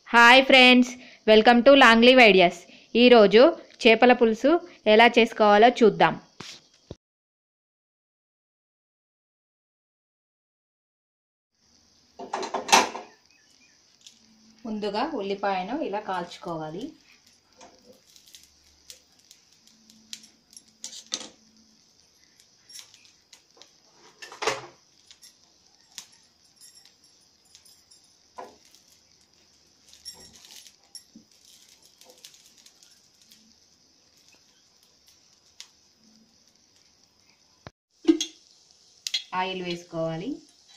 hi friends welcome to long leave ideas ఈరోజు చేపల పులుసు ఎలా చేసుకోవాలో చూద్దాం ముందుగా ఉల్లిపాయను ఇలా కాల్చుకోవాలి ఆయిల్ వేసుకోవాలి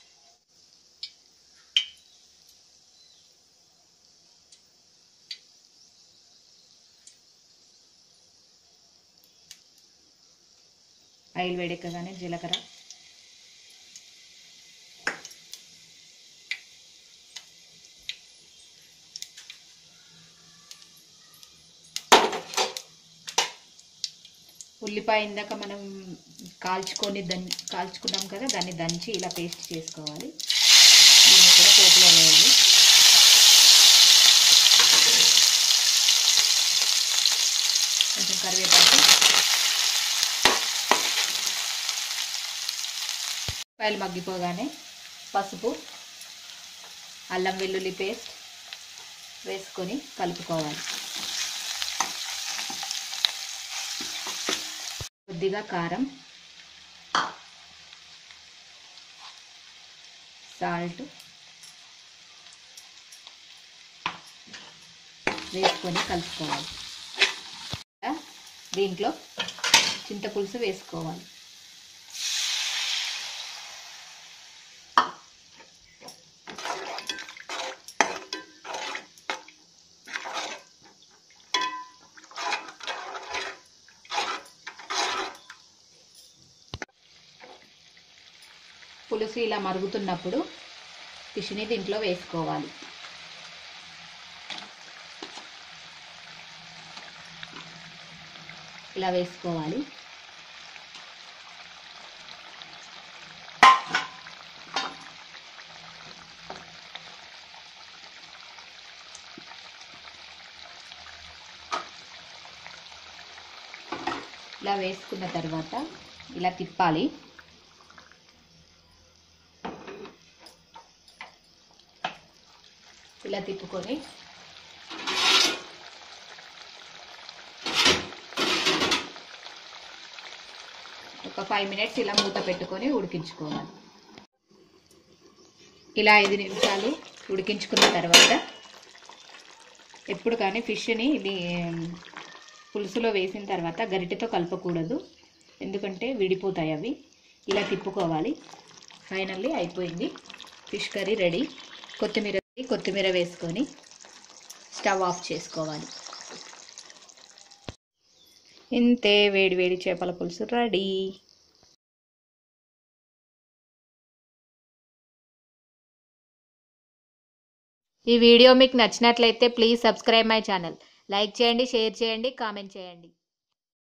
ఆయిల్ వేడెక్కగానే జీలకర్ర ఉల్లిపాయ ఇందాక మనం కాల్చుకొని దన్ కాల్చుకున్నాం కదా దాన్ని దంచి ఇలా పేస్ట్ చేసుకోవాలి దీన్ని కూడా పోపులో వేయాలి కొంచెం కరివేపాకు ఉల్లిపాయలు మగ్గిపోగానే పసుపు అల్లం వెల్లుల్లి పేస్ట్ వేసుకొని కలుపుకోవాలి కొద్దిగా కారం సాల్ట్ వేసుకొని కలుపుకోవాలి దీంట్లో చింతపులుసు వేసుకోవాలి పులుసు ఇలా మరుగుతున్నప్పుడు ఫిష్ని దీంట్లో వేసుకోవాలి ఇలా వేసుకోవాలి ఇలా వేసుకున్న తర్వాత ఇలా తిప్పాలి ఇలా తిప్పుకొని ఒక ఫైవ్ మినిట్స్ ఇలా మూత పెట్టుకొని ఉడికించుకోవాలి ఇలా ఐదు నిమిషాలు ఉడికించుకున్న తర్వాత ఎప్పుడు కానీ ఫిష్ని ఇది పులుసులో వేసిన తర్వాత గరిటెతో కలపకూడదు ఎందుకంటే విడిపోతాయి అవి ఇలా తిప్పుకోవాలి ఫైనల్లీ అయిపోయింది ఫిష్ కర్రీ రెడీ కొత్తిమీర కొత్తిమీర వేసుకొని స్టవ్ ఆఫ్ చేసుకోవాలి ఇంతే వేడి వేడి చేపల పులుసు రెడీ ఈ వీడియో మీకు నచ్చినట్లయితే please subscribe my channel like చేయండి షేర్ చేయండి కామెంట్ చేయండి